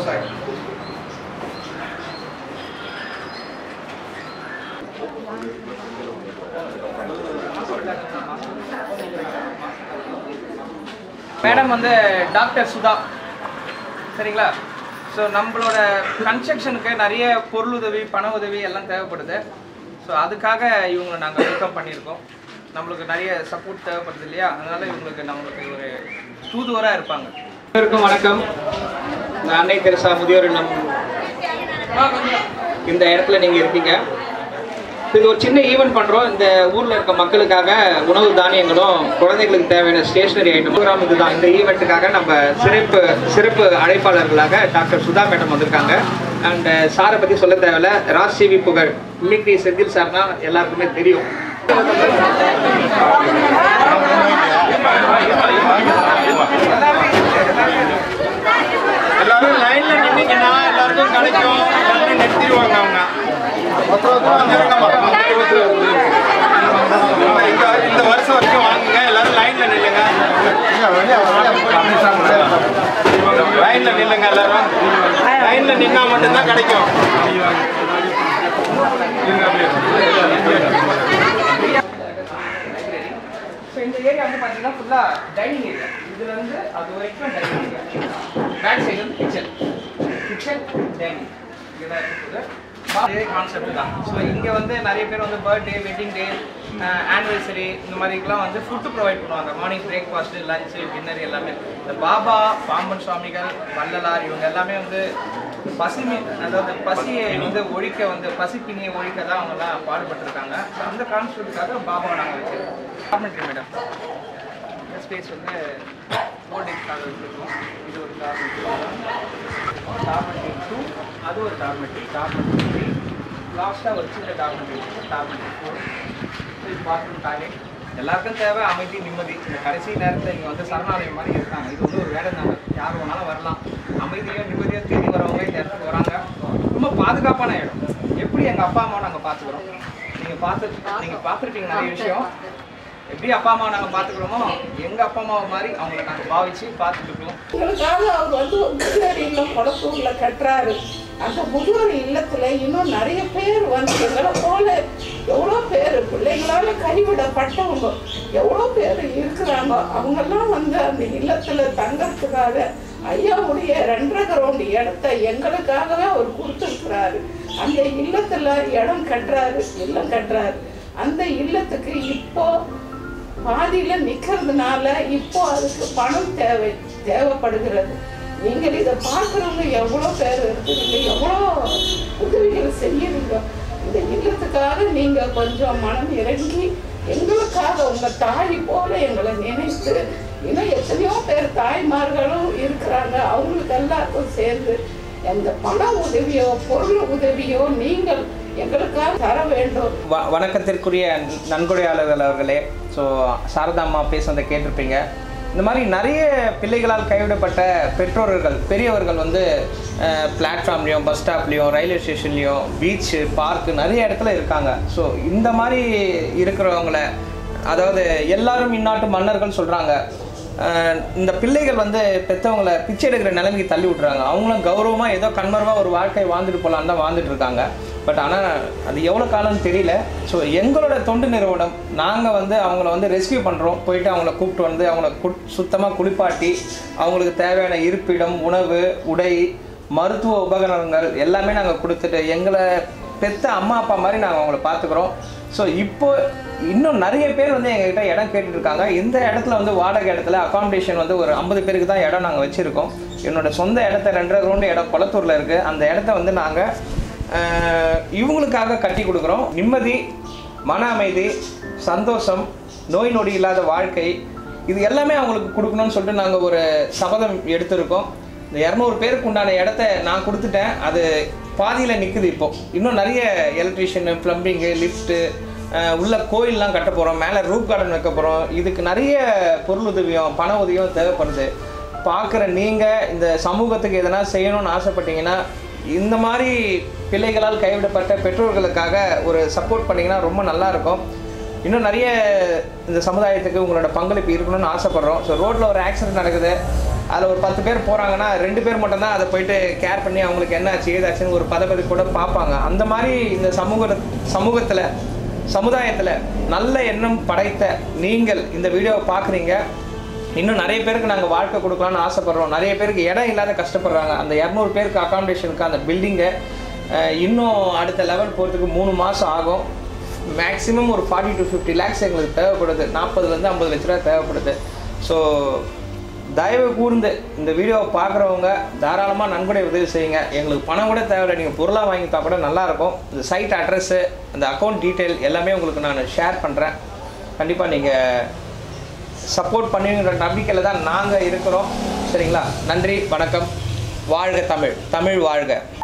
Close ஆகிடும் madam வந்து doctor Sudha சரிங்களா ஸோ நம்மளோட கன்ஸ்ட்ரக்ஷனுக்கு நிறைய பொருள் உதவி பண உதவி எல்லாம் தேவைப்படுது ஸோ அதுக்காக இவங்களை நாங்கள் வெல்கம் பண்ணியிருக்கோம் நம்மளுக்கு நிறைய சப்போர்ட் தேவைப்படுது இல்லையா அதனால இவங்களுக்கு நம்மளுக்கு ஒரு தூதுவராக இருப்பாங்க அனைவருக்கும் வணக்கம் நான் அன்னை தெரசா முதியோர் இல்லம் இந்த இடத்துல நீங்கள் இருக்கீங்க இது ஒரு சின்ன ஈவெண்ட் பண்ணுறோம் இந்த ஊரில் இருக்க மக்களுக்காக உணவு தானியங்களும் குழந்தைகளுக்கு தேவையான ஸ்டேஷனரி ஐட்டம் ப்ரோக்ராம் இதுதான் இந்த ஈவெண்ட்டுக்காக நம்ம சிறப்பு சிறப்பு அழைப்பாளர்களாக டாக்டர் சுதா மேடம் வந்திருக்காங்க அண்ட் சாரை பற்றி சொல்ல தேவையில்ல ராஜ் சிவி புகழ் மிமிக்ரி செந்தில் சார்னா எல்லாருக்குமே தெரியும் எல்லாரும் லைன்ல நின்னீங்கன்னா எல்லாருக்கும் கிடைக்கும் எல்லாரும் நிறுத்திடுவாங்க அவங்க இருக்கமா? இந்த இந்த வருஷம் வரைக்கும் வாங்குங்க எல்லாரும் லைன்ல நில்லுங்க லைன்ல நில்லுங்க எல்லாரும் லைன்ல நின்னா மட்டும்தான் கிடைக்கும் ஸோ இந்த ஏரியா வந்து பார்த்தீங்கன்னா ஃபுல்லாக டைனிங் ஏரியா இதுல இருந்து அது வரைக்கும் டைனிங் ஏரியா பேக் சைடு வந்து கிச்சன் கிச்சன் டைனிங் இதுதான் இருக்குது இதே கான்செப்ட் தான் ஸோ இங்கே வந்து நிறைய பேர் வந்து பர்த்டே வெட்டிங் டே ஆனிவர்சரி இந்த மாதிரிக்கெலாம் வந்து ஃபுட்டு ப்ரொவைட் பண்ணுவாங்க மார்னிங் பிரேக்ஃபாஸ்ட்டு லஞ்சு டின்னர் எல்லாமே இந்த பாபா பாம்பன் சுவாமிகள் வள்ளலார் இவங்க எல்லாமே வந்து பசி அதாவது பசியை வந்து ஒழிக்க வந்து பசி பிணியை ஒழிக்க தான் அவங்கெல்லாம் பாடுபட்டிருக்காங்க ஸோ அந்த கான்செப்டுக்காக பாபாவை நாங்கள் வச்சிருக்கோம் டார்மெண்ட்ரி மேடம் இந்த ஸ்பேஸ் வந்து ஓல்டேஜ்க்காக வச்சுருக்கோம் இது ஒரு டார்மெண்ட்ரி டார்மெண்ட்ரி டூ அது ஒரு டார்மெண்ட்ரி டார்மெண்ட்ரி த்ரீ லாஸ்ட்டாக ஒரு சின்ன டார்மெண்ட்ரி டார்மெண்ட்ரி ஃபோர் இது பாத்ரூம் டாய்லெட் எல்லாருக்கும் தேவை அமைதி நிம்மதி இந்த கடைசி நேரத்தில் இங்கே வந்து சரணாலயம் மாதிரி இருக்காங்க இது வந்து ஒரு வேலை நாங்கள் யார் வேணாலும் வரலாம் அமைதியாக நிம்மதியாக தேடி வரவங்க இந்த இடத்துக்கு வராங்க ரொம்ப பாதுகாப்பான இடம் எப்படி எங்கள் அப்பா அம்மா நாங்கள் பார்த்துக்குறோம் நீங்கள் பார்த்து நீங்கள் பார்த்துருப்பீங்க நிறைய விஷயம் எப்படி அப்பா அம்மா நாங்கள் பார்த்துக்குறோமோ எங்கள் அப்பா அம்மாவை மாதிரி அவங்கள நாங்கள் பாவிச்சு பார்த்துட்டு எங்களுக்காக அவர் வந்து ஒரு முதியோர் இல்லம் கொடத்தூர்ல கட்டுறாரு அந்த முதியோர் இல்லத்துல இன்னும் நிறைய பேர் வந்து எங்களை போல எவ்வளோ பேர் பிள்ளைங்களால கைவிடப்பட்டவங்க எவ்வளோ பேர் இருக்கிறாங்க அவங்கெல்லாம் வந்து அந்த இல்லத்துல தங்கறதுக்காக ஐயாவுடைய ரெண்டரை கிரவுண்ட் இடத்த எங்களுக்காகவே அவர் கொடுத்துருக்கிறாரு அந்த இல்லத்துல இடம் கட்டுறாரு இல்லம் கட்டுறாரு அந்த இல்லத்துக்கு இப்போ பாதியில நிக்கிறதுனால இப்போ அதுக்கு பணம் தேவை தேவைப்படுகிறது நீங்கள் இதை பார்க்குறவங்க எவ்வளோ பேர் இருக்கிறீங்க எவ்வளோ உதவிகள் செய்யறீங்க இந்த இல்லத்துக்காக நீங்க கொஞ்சம் மனம் இறங்கி எங்களுக்காக உங்க தாய் போல எங்களை நினைத்து இன்னும் எத்தனையோ பேர் தாய்மார்களும் இருக்கிறாங்க அவங்களுக்கு எல்லாருக்கும் சேர்ந்து எந்த பண உதவியோ பொருள் உதவியோ நீங்கள் எங்களுக்காக தர வேண்டும் வ வணக்கத்திற்குரிய நன்கொடையாளர்கள் அவர்களே ஸோ சாரதா அம்மா பேசுனதை கேட்டிருப்பீங்க இந்த மாதிரி நிறைய பிள்ளைகளால் கைவிடப்பட்ட பெற்றோர்கள் பெரியவர்கள் வந்து பிளாட்ஃபார்ம்லேயும் பஸ் ஸ்டாப்லேயும் ரயில்வே ஸ்டேஷன்லேயும் பீச்சு பார்க்கு நிறைய இடத்துல இருக்காங்க ஸோ இந்த மாதிரி இருக்கிறவங்கள அதாவது எல்லாரும் இந்நாட்டு மன்னர்கள் சொல்கிறாங்க அஹ் இந்த பிள்ளைகள் வந்து பெற்றவங்களை பிச்சை எடுக்கிற நிலைமைக்கு தள்ளி விட்றாங்க அவங்களும் கௌரவமாக ஏதோ கண்மரமாக ஒரு வாழ்க்கை வாழ்ந்துட்டு போகலான்னு தான் வாழ்ந்துட்டு இருக்காங்க பட் ஆனால் அது எவ்வளோ காலம்னு தெரியல ஸோ எங்களோட தொண்டு நிறுவனம் நாங்கள் வந்து அவங்கள வந்து ரெஸ்கியூ பண்ணுறோம் போயிட்டு அவங்கள கூப்பிட்டு வந்து அவங்கள கு சுத்தமாக குளிப்பாட்டி அவங்களுக்கு தேவையான இருப்பிடம் உணவு உடை மருத்துவ உபகரணங்கள் எல்லாமே நாங்கள் கொடுத்துட்டு எங்களை பெத்த அம்மா அப்பா மாதிரி நாங்கள் அவங்கள பார்த்துக்குறோம் ஸோ இப்போ இன்னும் நிறைய பேர் வந்து எங்ககிட்ட இடம் கேட்டுட்டு இருக்காங்க இந்த இடத்துல வந்து வாடகை இடத்துல அகாமடேஷன் வந்து ஒரு ஐம்பது பேருக்கு தான் இடம் நாங்கள் வச்சுருக்கோம் என்னோட சொந்த இடத்த ரெண்டரை ரவுண்டு இடம் குளத்தூரில் இருக்குது அந்த இடத்த வந்து நாங்கள் இவங்களுக்காக கட்டி கொடுக்குறோம் நிம்மதி மன அமைதி சந்தோஷம் நோய் நொடி இல்லாத வாழ்க்கை இது எல்லாமே அவங்களுக்கு கொடுக்கணும்னு சொல்லிட்டு நாங்கள் ஒரு சபதம் எடுத்திருக்கோம் இந்த இரநூறு பேருக்கு உண்டான இடத்த நான் கொடுத்துட்டேன் அது பாதியில் நிற்குது இப்போ இன்னும் நிறைய எலக்ட்ரிஷியனு ப்ளம்பிங்கு லிஃப்ட்டு உள்ள கோயிலெலாம் கட்ட போகிறோம் மேலே ரூப் கார்டன் வைக்க போகிறோம் இதுக்கு நிறைய பொருள் உதவியும் பண உதவியும் தேவைப்படுது பார்க்குற நீங்கள் இந்த சமூகத்துக்கு எதனா செய்யணும்னு ஆசைப்பட்டீங்கன்னா இந்த மாதிரி பிள்ளைகளால் கைவிடப்பட்ட பெற்றோர்களுக்காக ஒரு சப்போர்ட் பண்ணிங்கன்னா ரொம்ப நல்லா இருக்கும் இன்னும் நிறைய இந்த சமுதாயத்துக்கு உங்களோட பங்களிப்பு இருக்கணும்னு ஆசைப்படுறோம் ஸோ ரோட்டில் ஒரு ஆக்சிடென்ட் நடக்குது அதில் ஒரு பத்து பேர் போகிறாங்கன்னா ரெண்டு பேர் மட்டும்தான் அதை போயிட்டு கேர் பண்ணி அவங்களுக்கு என்ன ஆச்சு ஏதாச்சுன்னு ஒரு பதப்பதி கூட பார்ப்பாங்க அந்த மாதிரி இந்த சமூக சமூகத்தில் சமுதாயத்தில் நல்ல எண்ணம் படைத்த நீங்கள் இந்த வீடியோவை பார்க்குறீங்க இன்னும் நிறைய பேருக்கு நாங்கள் வாழ்க்கை கொடுக்கலாம்னு ஆசைப்படுறோம் நிறைய பேருக்கு இடம் இல்லாத கஷ்டப்படுறாங்க அந்த இரநூறு பேருக்கு அகாமடேஷனுக்கு அந்த பில்டிங்கை இன்னும் அடுத்த லெவல் போகிறதுக்கு மூணு மாதம் ஆகும் மேக்ஸிமம் ஒரு ஃபார்ட்டி டு ஃபிஃப்டி லேக்ஸ் எங்களுக்கு தேவைப்படுது நாற்பதுலேருந்து ஐம்பது லட்ச ரூபா தேவைப்படுது ஸோ தயவு கூர்ந்து இந்த வீடியோவை பார்க்குறவங்க தாராளமாக நன்கொடை உதவி செய்யுங்க எங்களுக்கு பணம் கூட தேவையில்லை நீங்கள் பொருளாக வாங்கித்தா கூட நல்லாயிருக்கும் இந்த சைட் அட்ரஸ்ஸு அந்த அக்கௌண்ட் டீட்டெயில் எல்லாமே உங்களுக்கு நான் ஷேர் பண்ணுறேன் கண்டிப்பாக நீங்கள் சப்போர்ட் பண்ணுங்கிற நம்பிக்கையில் தான் நாங்கள் இருக்கிறோம் சரிங்களா நன்றி வணக்கம் வாழ்க தமிழ் தமிழ் வாழ்க